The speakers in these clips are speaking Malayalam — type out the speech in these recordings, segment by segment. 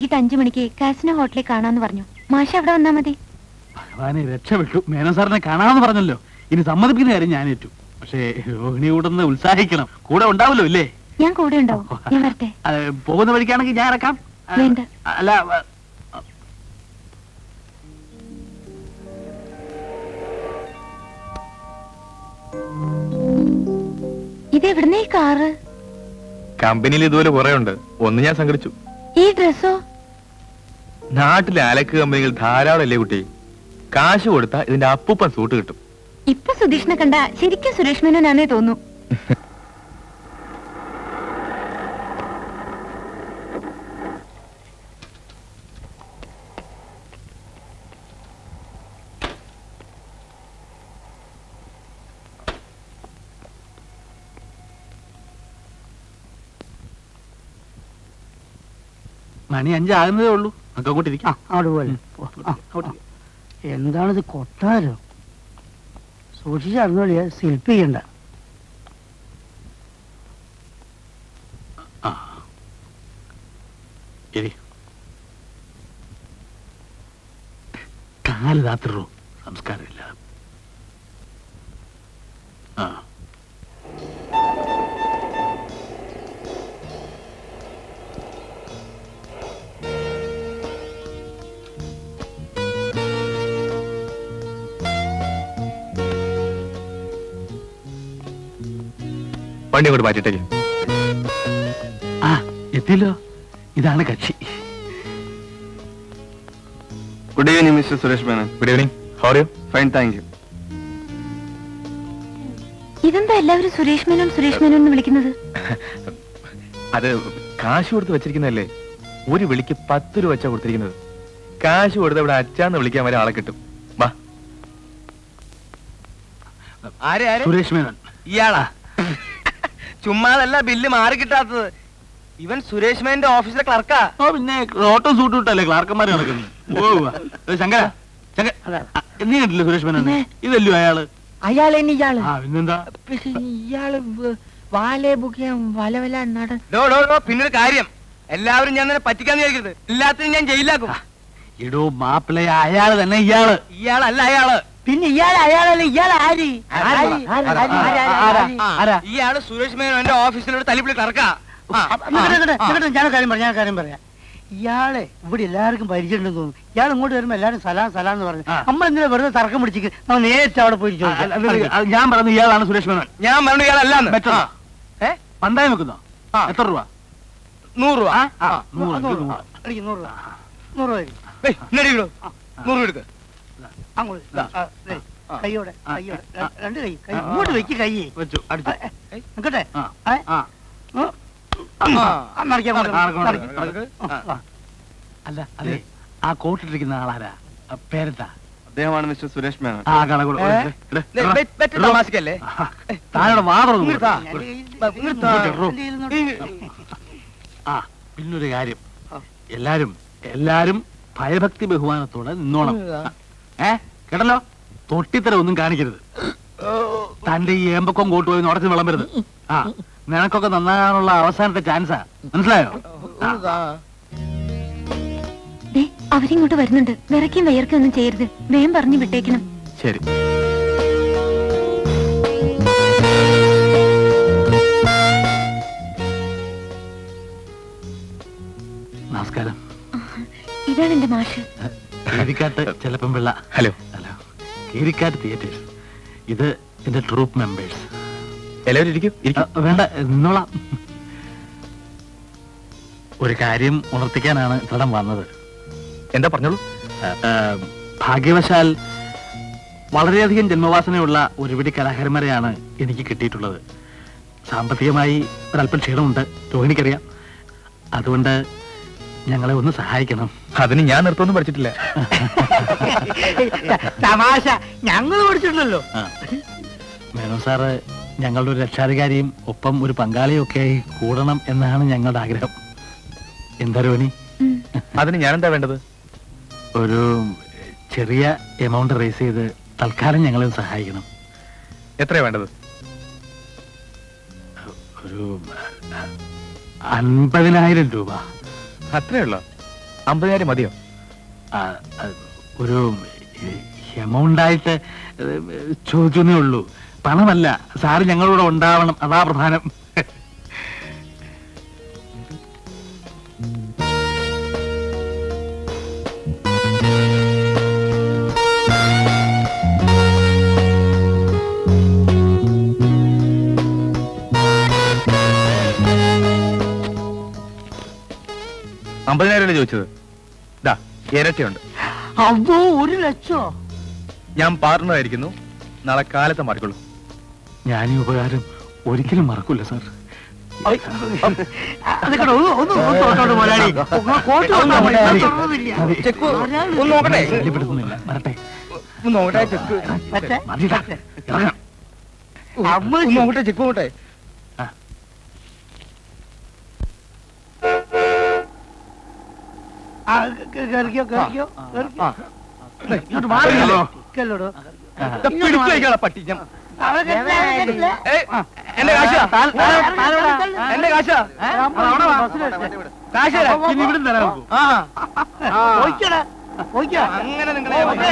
വൈകിട്ട് അഞ്ചു മണിക്ക് കാസിനോ ഹോട്ടലിൽ കാണാന്ന് പറഞ്ഞു മാഷ അവിടെ വന്നാ മതി ഭഗവാനെ രക്ഷപ്പെട്ടു മേനോൻ സാറിനെ കാണാമെന്ന് പറഞ്ഞല്ലോ ഇനി സമ്മതിപ്പിക്കുന്ന കാര്യം ഞാൻ ഏറ്റു പക്ഷേ രോഹിണി കൂടെ ഒന്ന് ഉത്സാഹിക്കണം കൂടെ ഉണ്ടാവല്ലോ ഇല്ലേ ഞാൻ കൂടെ ഉണ്ടാവും ഞാൻ വരട്ടെ അത് പോകുന്ന വഴിക്കാണെങ്കിൽ ഞാൻ ഇറക്കാം ആ, വേണ്ട. അല്ല ആ, ഇത് എവിടുന്ന ഈ കാറ് കമ്പനിയിൽ ഇതുപോലെ കുറെ ഉണ്ട് ഒന്ന് ഞാൻ സംഘടിച്ചു ഈ ഡ്രസ്സോ നാട്ടിലെ അലക്ക് കമ്പനികൾ ധാരാളം അല്ലേ കുട്ടി കാശ് കൊടുത്താ ഇതിന്റെ അപ്പൂപ്പൻ സൂട്ട് കിട്ടും ഇപ്പൊ സുധീഷിനെ കണ്ട ശരിക്കും സുരേഷ് മേനോനാന്നേ തോന്നു മണി അഞ്ചാകുന്നതേ ഉള്ളൂ നമുക്ക് അങ്ങോട്ട് ഇരിക്കാം അവിടെ പോലെ എന്താണിത് കൊട്ടാരോ സൂക്ഷിച്ചറിഞ്ഞോളിയ ശില്പിക്കണ്ട ആ ഇരി കാല് രാത്രി സംസ്കാരമില്ല ആ വണ്ടി അങ്ങോട്ട് മാറ്റിട്ടേക്ക് ആ എത്തിയല്ലോ ഇതാണ് കക്ഷി good evening mister Suresh Menon good evening how are you fine thank you ഇതെന്താ എല്ലാവരും സുരേഷ് മേനോൻ സുരേഷ് മേനോൻ എന്ന് വിളിക്കുന്നത് അത് കാശ് കൊടുത്ത് വെച്ചിരിക്കുന്നതല്ലേ ഒരു വിളിക്ക് പത്ത് രൂപ വെച്ചാ കൊടുത്തിരിക്കുന്നത് കാശ് കൊടുത്ത് ഇവിടെ അച്ചാന്ന് വിളിക്കാൻ വരെ ആളെ കിട്ടും വാ ആരെ ആരെ സുരേഷ് മേനോൻ ഇയാളാ ചുമ്മാതല്ല ബില്ല് മാറി കിട്ടാത്തത് ഇവൻ സുരേഷ് മേന്റെ ഓഫീസിലെ ക്ലർക്കാ ഓ പിന്നെ ഓട്ടോ സൂട്ട് വിട്ടല്ലേ ക്ലാർക്കന്മാർ നടക്കുന്നത് ഓ ഉവ്വ. ഏ, ശങ്കര ശങ്കര ആ, നീ കണ്ടില്ലേ സുരേഷ് മേനോൻ ഇതല്ലോ അയാള് അയാളെ ഇയാള് ആ പിന്നെന്താ ഇയാള് വാലെ ബുക്ക് ചെയ്യാൻ വല വല നട ഡോ ഡോ ഡോ പിന്നൊരു കാര്യം എല്ലാവരും ഞാൻ തന്നെ പറ്റിക്കാന്ന് വിചാരിക്കരുത് എല്ലാത്തിനും ഞാൻ ജയിലാക്കും ഇടോ മാപ്പിള അയാള് തന്നെ ഇയാള് ഇയാളല്ല അയാള് പിന്നെ ഇയാൾ അയാളല്ല ഇയാൾ ആര് ആര്? ആര്? ആര്? ആര്? ആര്? ആ, ആരാ? ഇയാള് സുരേഷ് മേനോൻ എന്റെ ഓഫീസിലോട് തല്ലിപ്പിളി ക്ലർക്കാ ആ, അപ്പ- നിക്കട്ടെ, നിക്കട്ടെ, നിക്കട്ടെ, ഞാൻ കാര്യം പറയാം ഞാൻ കാര്യം പറയാം ഇയാളെ ഇവിടെ എല്ലാവർക്കും പരിചയമുണ്ടെന്ന് തോന്നുന്നു ഇയാൾ ഇങ്ങോട്ട് വരുമ്പോ എല്ലാരും സലാം സലാം എന്ന് പറഞ്ഞു ആ. നമ്മൾ എന്തിനാ വെറുതെ തർക്കം പിടിച്ചിട്ട് നമ്മൾ നേരിട്ട് അവിടെ പോയി ആ, അല്ല, അല്ല, ചോദിക്കാം അത് ഞാൻ പറയുന്നത് ഇയാളാണ് സുരേഷ് മേനോൻ ഞാൻ പറഞ്ഞു ഇയാളല്ലാന്ന് മെറ്ററോ? ഏ പണ്ടായം വെക്കുന്നോ ആ. എത്ര രൂപ നൂറ് രൂപ ആ, ആ. നൂറ്, നൂറ് എനിക്ക് രൂപ. നൂറ്. എനിക്ക് നൂറ് രൂപ നൂറ് രൂപ തരും. ഏയ്, ഇങ്ങട് ഇരിക്കടോ. നൂറ് രൂപ എടുക്ക് അങ്ങോട്ട് ആ, ദേ, ആ. കൈയോടെ ആ, കൈയോടെ ആ. ര- രണ്ട് കൈ കൈ ആ, ഇങ്ങോട്ട് ആ. വെക്ക് കൈ വെച്ചു അടിച്ചു നിക്കട്ടെ ആ ഏ? ആ ഉം. ആ, മറിക്കാം, മറിക്കാം, നടക്ക്, നടക്ക്, മറിക്കാം. നടക്ക്. ആ, ആ. അല്ല അതെ ആ കോട്ടിട്ടിരിക്കുന്ന ആളാരാ ആ, പേരെന്താ അദ്ദേഹമാണ് മിസ്റ്റർ സുരേഷ് മേനൻ ആ കണക്കൂടെ ഏ? ദേ, ബെ- ബെറ്റ് തമാശക്കല്ലേ താഴെ വാതറ ഇങ്ങോട്ട് താ. എൻ്റെ കയ്യിൽ- ബ- ഇങ്ങോട്ട് താ. എൻ്റെ കയ്യിൽ നിന്നോട്ട് ആ പിന്നൊരു കാര്യം എല്ലാരും എല്ലാരും ഭയഭക്തി ബഹുമാനത്തോടെ നിന്നോണം ഏ കേട്ടല്ലോ തൊട്ടിത്തരം ഒന്നും കാണിക്കരുത് തന്റെ ഈ ഏമ്പക്കം കോട്ട് പോയി ഉടച്ച് വിളമ്പരുത് ആ നിനക്കൊക്കെ നന്നാകാനുള്ള അവസാനത്തെ ചാൻസാ മനസ്സിലായോ ആ. ദേ അവരിങ്ങോട്ട് വരുന്നുണ്ട് വിറയ്ക്കും വയർക്കും ഒന്നും ചെയ്യരുത് വേഗം പറഞ്ഞു വിട്ടേക്കണം ശരി നമസ്കാരം ഇതാണ് എന്റെ മാഷ് കീരിക്കാട്ട് ചെലപ്പം Pillai hello hello Keerikkattu theatres ഇത് എന്റെ ട്രൂപ്പ് മെമ്പേഴ്സ് എല്ലാവരും ഇരിക്കും ആ, ഇരിക്കും വേണ്ട നിന്നോളാം ഒരു കാര്യം ഉണർത്തിക്കാനാണ് ഇത്തരം വന്നത് എന്താ പറഞ്ഞോളൂ ആ, ആ, ഭാഗ്യവശാൽ വളരെയധികം ജന്മവാസനയുള്ള ഒരുപിടി കലാകാരന്മാരെയാണ് എനിക്ക് കിട്ടിയിട്ടുള്ളത് സാമ്പത്തികമായി ഒരല്പം ക്ഷീണമുണ്ട് രോഹിണിക്കറിയാം അതുകൊണ്ട് ഞങ്ങളെ ഒന്ന് സഹായിക്കണം അതിന് ഞാൻ നൃത്തമൊന്നും പഠിച്ചിട്ടില്ല തമാശ ഞങ്ങൾ പഠിച്ചിട്ടുണ്ടല്ലോ ആ. മേനോൻ സാറ് ഞങ്ങളുടെ ഒരു രക്ഷാധികാരിയും ഒപ്പം ഒരു പങ്കാളിയും ഒക്കെ ആയി കൂടണം എന്നാണ് ഞങ്ങളുടെ ആഗ്രഹം എന്താ രോഹിണി ഉം. അതിന് ഞാൻ എന്താ വേണ്ടത് ഒരു ചെറിയ എമൗണ്ട് റേസ് ചെയ്ത് തൽക്കാലം ഞങ്ങളെ ഒന്ന് സഹായിക്കണം എത്രയാ വേണ്ടത് ഒരു അൻപതിനായിരം രൂപ അത്രേ ഉള്ളോ അമ്പതിനായിരം മതിയോ ആ, ആ, ഒരു എമൗണ്ട് ആയിട്ട് ചോദിച്ചേ ഉള്ളൂ പണമല്ല സാറ് ഞങ്ങളോട് ഉണ്ടാവണം അതാ പ്രധാനം അമ്പതിനായിരം അല്ലേ ചോദിച്ചത് ദാ ഇരട്ടിയുണ്ട് അതോ ഒരു ലക്ഷോ ഞാൻ പാർട്ണറായിരിക്കുന്നു നാളെ കാലത്തെ മാറിക്കൊള്ളൂ ഞാൻ ഈ ഉപകാരം ഒരിക്കലും മറക്കൂല സാർ അതൊക്കെ ഒന്ന് ഒന്ന് ഒന്ന് തൊട്ടോട്ട് മുതലാളി കോട്ട് കൊണ്ടാ മതി. ഞാൻ തൊടുന്നില്ല. ചെക്കു ഒന്ന് നോക്കട്ടെ ശല്യപ്പെടുത്തുന്നില്ല വരട്ടെ ഒന്ന് നോക്കട്ടെ ചെക്ക് മറ്റേ മതിടാ, ഇറങ്ങാം. അമ്മ ഒന്ന് നോക്കട്ടെ ചെക്ക് നോക്കട്ടെ ആ, കേ- കേറിക്കോ കേറിക്കോ കേറിക്കോ ഇങ്ങോട്ട് മാറിയല്ലോ കേളോടോ പിടിച്ചു വയ്ക്കാളാ പട്ടി ഞാൻ അവിടെ കെട്ടില്ല, അവിടെ കെട്ടില്ല. ഏയ്, എന്റെ കാശാ എന്റെ കാശാ കാശ് തരാം. ഇനി ഇവിടെ തരാൻ നോക്കൂ. ആ പോയിക്കോടാ, പോയിക്കോ. അങ്ങനെ നിങ്ങളെ ഓക്കേ.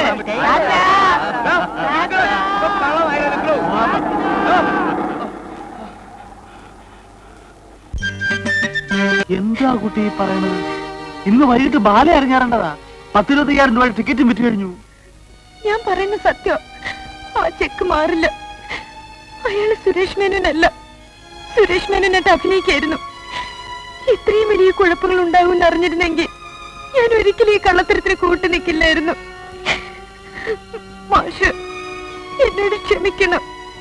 എന്താ കുട്ടി ഈ പറയണത് ഇന്ന് വൈകിട്ട് ബാല ഇറങ്ങാറുണ്ടതാ പത്തിരുപത്തയ്യായിരം രൂപ ടിക്കറ്റും വിറ്റ് കഴിഞ്ഞു ഞാൻ പറയുന്ന സത്യം ആ ചെക്ക് മാറില്ല അയാള് സുരേഷ് മേനോനല്ല സുരേഷ് മേനോനായിട്ട് അഭിനയിക്കായിരുന്നു ഇത്രയും വലിയ കുഴപ്പങ്ങൾ ഉണ്ടാകുമെന്ന് അറിഞ്ഞിരുന്നെങ്കിൽ ഞാൻ ഒരിക്കലും ഈ കള്ളത്തരത്തിന് കൂട്ടു നിൽക്കില്ലായിരുന്നു മാഷ് എന്നോട് ക്ഷമിക്കണം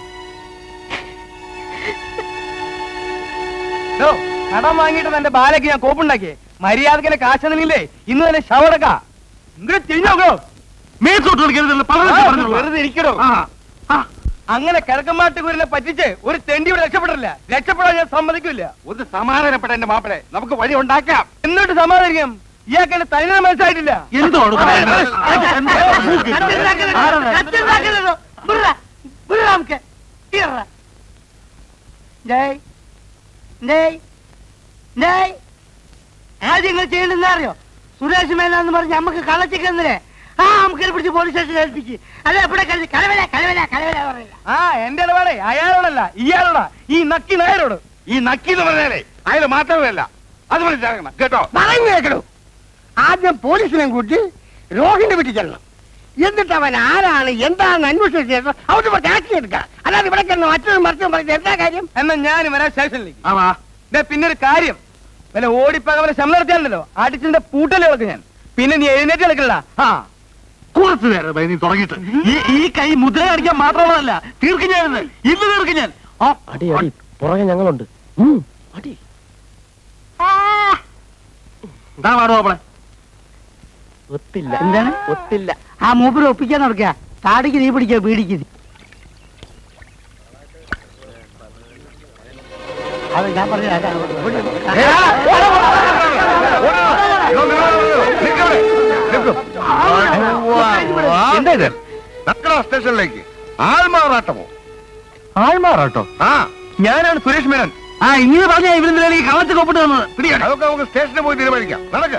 ഡോ, കടം വാങ്ങിയിട്ട് എന്റെ ബാലയ്ക്ക് ഞാൻ കോപ്പുണ്ടാക്കിയേ മര്യാദക്കിനെ കാശ് തന്നില്ലേ ഇന്ന് തന്നെ ശവടക്ക ഇങ്ങോട്ട് തിരിഞ്ഞോക്കോ മേത്തോട്ട് കളിക്കരുതല്ലോ പലതും പറഞ്ഞോളൂ. വെറുതെ ഇരിക്കണോ ആ, ആ. അങ്ങനെ കിഴക്കമ്മാട്ട് കുരനെ പറ്റിച്ച് ഒരു തെണ്ടിയോട് രക്ഷപ്പെടില്ല രക്ഷപ്പെടാൻ ഞാൻ സമ്മതിക്കില്ല ഒന്ന് സമാധാനപ്പെട്ട എന്റെ മാപ്പിളെ നമുക്ക് വഴി ഉണ്ടാക്കാം എന്നിട്ട് സമാധാനിക്കാം ഇയാൾക്ക് എന്റെ തനിനെ മനസ്സിലായിട്ടില്ല എന്തോട് പറയണത്? എന്താ? കത്തിണ്ടാക്കരുത്, ആരാണ്? കത്തിണ്ടാക്കരുത്. വിടുടാ, വിടുടാ നമുക്ക്. തീർടാ. ഡേയ്, ഡേയ്, ഡേയ്. ആദ്യം നിങ്ങൾ ചെയ്യണ്ടെന്ന് അറിയോ സുരേഷ് മേനാന്ന് പറഞ്ഞ് നമുക്ക് കള്ളച്ചിക്കെന്നില്ലേ ആ നമുക്ക് പിടിച്ച് പോലീസ് സ്റ്റേഷനിൽ ഏൽപ്പിച്ച് അല്ല ഇവിടെ കരുതി കലവല കലവല കലവല പറയില്ല ആ എന്റെ ഇടപാടെ അയാളോടല്ല ഇയാളോടാ ഈ നക്കി നായരോട് ഈ നക്കി എന്ന് പറഞ്ഞാലേ അയാൾ മാത്രമല്ല അത് മനസ്സിലാക്കണം കേട്ടോ പറഞ്ഞു കേൾക്കണു ആദ്യം പോലീസിനെ കൂട്ടി രോഹിന്റെ വീട്ടിൽ ചെല്ലണം എന്നിട്ട് അവൻ ആരാണ് എന്താണെന്ന് അന്വേഷിച്ച ശേഷം അവിടെ ആക്ഷൻ എടുക്കാം അല്ലാതെ ഇവിടെ കിടന്ന് മറ്റൊരു മറിച്ചും പറഞ്ഞത് എന്താ കാര്യം എന്നാ ഞാൻ വരാം സ്റ്റേഷനിലേക്ക് ആ, വാ. ദേ, പിന്നെ ഒരു കാര്യം വല്ല ഓടിപ്പകവലെ ശമ്പളം നടത്തിയാണല്ലോ അടിച്ചിന്റെ പൂട്ടല് കളക്ക് ഞാൻ പിന്നെ നീ എഴുന്നേറ്റ് കളിക്കലടാ ആ കുറച്ചു നേരം നീ തുടങ്ങിയിട്ട് ഈ ഈ കൈ മുദ്ര കാണിക്കാൻ മാത്രമുള്ളതല്ല തീർക്കും ഞാൻ ഇന്ന് ഇന്ന് തീർക്കും ഞാൻ ആ, അടി അടി പുറകെ ഞങ്ങളുണ്ട് അടി എന്താ പാടുവോ അവളെ ഒത്തില്ല എന്താണ് ഒത്തില്ല ആ മൂപ്പര് ഒപ്പിക്കാൻ നടക്കുക താടിക്ക് നീ പിടിക്കുക പീടിക്ക് നീ. അത് ഞാൻ പറഞ്ഞ എന്താ ഇത് നക്കടാ സ്റ്റേഷനിലേക്ക് ആൾമാറാട്ടമോ ആൾമാറാട്ടോ ആ ഞാനാണ് സുരേഷ് മേനോൻ ആ ഇങ്ങനെ പറഞ്ഞ ഇവരെന്തിനാണ് ഈ കളത്തിൽ ഒപ്പിട്ട് തന്നത് പിടിയാണ് അതൊക്കെ നമുക്ക് സ്റ്റേഷനിൽ പോയി തീരുമാനിക്കാം നടക്ക്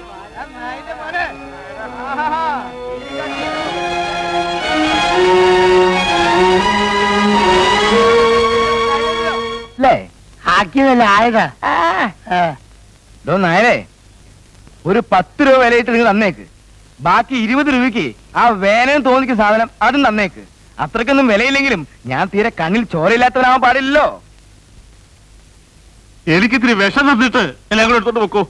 അല്ലേ ആക്കിയതല്ല ആയതാ ഡോ നായരെ ഒരു പത്ത് രൂപ വിലയിട്ട് നിങ്ങൾ തന്നേക്ക് ബാക്കി ഇരുപത് രൂപയ്ക്ക് ആ വേനൽ തോന്നിക്കുന്ന സാധനം അതും തന്നേക്ക് അത്രക്കൊന്നും വിലയില്ലെങ്കിലും ഞാൻ തീരെ കണ്ണിൽ ചോരയില്ലാത്തവനാവാൻ പാടില്ലല്ലോ എനിക്കിത്തിരി വിഷം തന്നിട്ട് എല്ലാം കൂടെ എടുത്തോണ്ട് വെക്കോ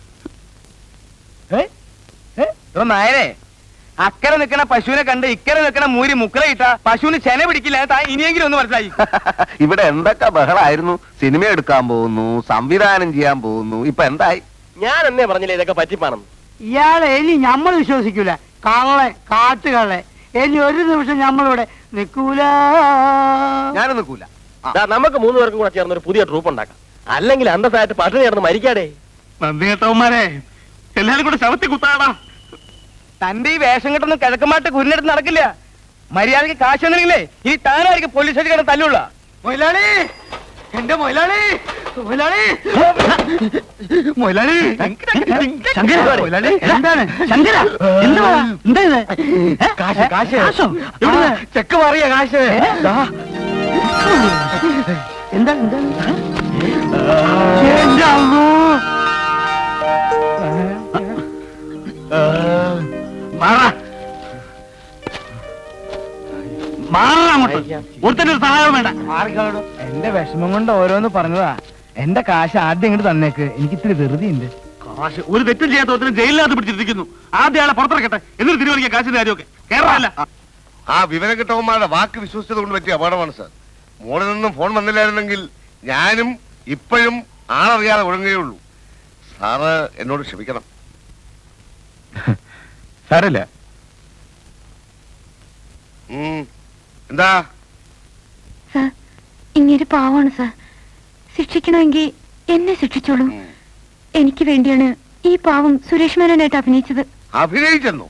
ഏ? ഏ? ഡോ നായരെ അക്കരെ നിൽക്കണ പശുവിനെ കണ്ട് ഇക്കരെ നിൽക്കണ മൂരി മുക്കല ഇട്ട പശുവിന് ചെന പിടിക്കില്ല താൻ ഇനിയെങ്കിലും ഒന്ന് മനസ്സിലായി ഇവിടെ എന്തൊക്കെ ബഹളായിരുന്നു സിനിമ എടുക്കാൻ പോകുന്നു സംവിധാനം ചെയ്യാൻ പോകുന്നു ഇപ്പൊ എന്തായി ഞാൻ എന്നേ പറഞ്ഞില്ലേ ഇതൊക്കെ പറ്റിപ്പാണെന്ന് ഇയാളെ ഇനി നമ്മൾ വിശ്വസിക്കൂല കള്ളെ കാട്ടുകള്ളെ ഇനി ഒരു നിമിഷം നമ്മളിവിടെ നിൽക്കൂല ഞാനും നിൽക്കൂല ദാ, നമുക്ക് മൂന്ന് പേർക്കും കൂടെ ചേർന്ന് ഒരു പുതിയ ട്രൂപ്പ് ഉണ്ടാക്കാം അല്ലെങ്കിൽ അന്തസ്സായിട്ട് പട്ടിണി ചേർന്ന് മരിക്കാടേ നന്ദി കേട്ടവന്മാരെ എല്ലാരും കൂടെ ശവത്തി കുത്താടാ തന്റെ ഈ വേഷം കെട്ടൊന്ന് കിഴക്കമാട്ട് കുരിനടുത്ത് നടക്കില്ല മര്യാദക്ക് കാശ് തന്നില്ലേ ഇനി താനായിരിക്കും പോലീസ് സ്റ്റേഷൻ കിടന്ന് തല്ലുള്ള മൊയിലാളി എന്റെ മൊയിലാളി മൊയിലാളി മൊയിലാളി ശങ്കര മൊയിലാളി എന്താണ് ശങ്കര എന്താ എന്താ ഇത് ഏ? കാശ് കാശ് കാശോ? എവിടുന്ന്? ചെക്ക് മാറിയ കാശ് ദാ. എന്താണ് എന്താണ് എന്റെ അമ്മോ മാറാ മാറാ അങ്ങോട്ട് ഒരുത്തന്റെ ഒരു സഹായം വേണ്ട ആർക്കാണോ എന്റെ വിഷമം കൊണ്ട് ഓരോന്ന് പറഞ്ഞതാ എന്റെ കാശ് ആദ്യം ഇങ്ങോട്ട് തന്നേക്ക് എനിക്ക് ഇത്തിരി ധൃതി ഉണ്ട് കാശ് ഒരു തെറ്റും ചെയ്യാത്ത ഒരുത്തനും ജയിലിനകത്ത് പിടിച്ചിരിക്കുന്നു ആദ്യം ആളെ പുറത്തിറക്കട്ടെ എന്നിട്ട് തിരുവനിക്കാൻ കാശിന്റെ കാര്യമൊക്കെ കേരളമല്ല ആ വിവരം കിട്ടവന്മാരുടെ വാക്ക് വിശ്വസിച്ചത് കൊണ്ട് പറ്റിയ അപകടമാണ് സാർ മോളിൽ നിന്നും ഫോൺ വന്നില്ലായിരുന്നെങ്കിൽ ഞാനും ഇപ്പോഴും ആളറിയാതെ ഒഴുകുകയുള്ളൂ സാറ് എന്നോട് ക്ഷമിക്കണം സാരല്ല ഉം. എന്താ സാർ ഇങ്ങനെ പാവാണ് സാർ ശിക്ഷിക്കണമെങ്കിൽ എന്നെ ശിക്ഷിച്ചോളൂ ഉം. എനിക്ക് വേണ്ടിയാണ് ഈ പാവം സുരേഷ് മേനോനായിട്ട് അഭിനയിച്ചത് അഭിനയിച്ചെന്നു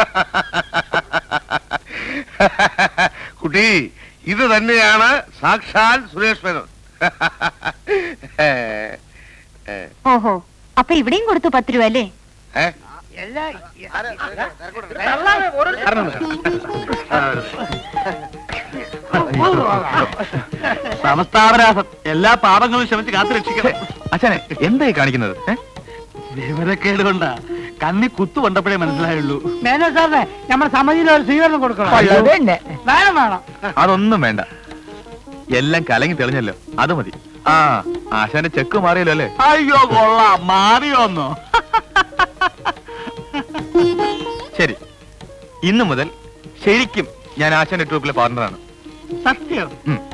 കുട്ടി ഇത് തന്നെയാണ് സാക്ഷാൽ സുരേഷ് മേനോൻ ഏ, ഏ, ഓഹോ അപ്പൊ ഇവിടെയും കൊടുത്തു പത്ത് രൂപ അല്ലേ ഏ? സമസ്താപരാസം എല്ലാ പാപങ്ങളും ക്ഷമിച്ച് കാത്തു രക്ഷിക്കണം അച്ഛനെ എന്തായി കാണിക്കുന്നത് ഏ? വിവരക്കേട് കൊണ്ടാ കണ്ണി കുത്തു കൊണ്ടപ്പോഴേ മനസ്സിലായുള്ളൂ മേനോ സാറിനെ നമ്മുടെ സമിതിയിൽ ഒരു സ്വീകരണം കൊടുക്കണം വേണം വേണം അതൊന്നും വേണ്ട എല്ലാം കലങ്ങി തെളിഞ്ഞല്ലോ അത് മതി ആ ആശാന്റെ ചെക്ക് മാറിയല്ലോ അല്ലേ അയ്യോ കൊള്ളാം മാറിയോന്നോ ശരി ഇന്നു മുതൽ ശരിക്കും ഞാൻ ആശാന്റെ ട്രൂപ്പിലെ പാർട്ണറാണ് സത്യം ഉം.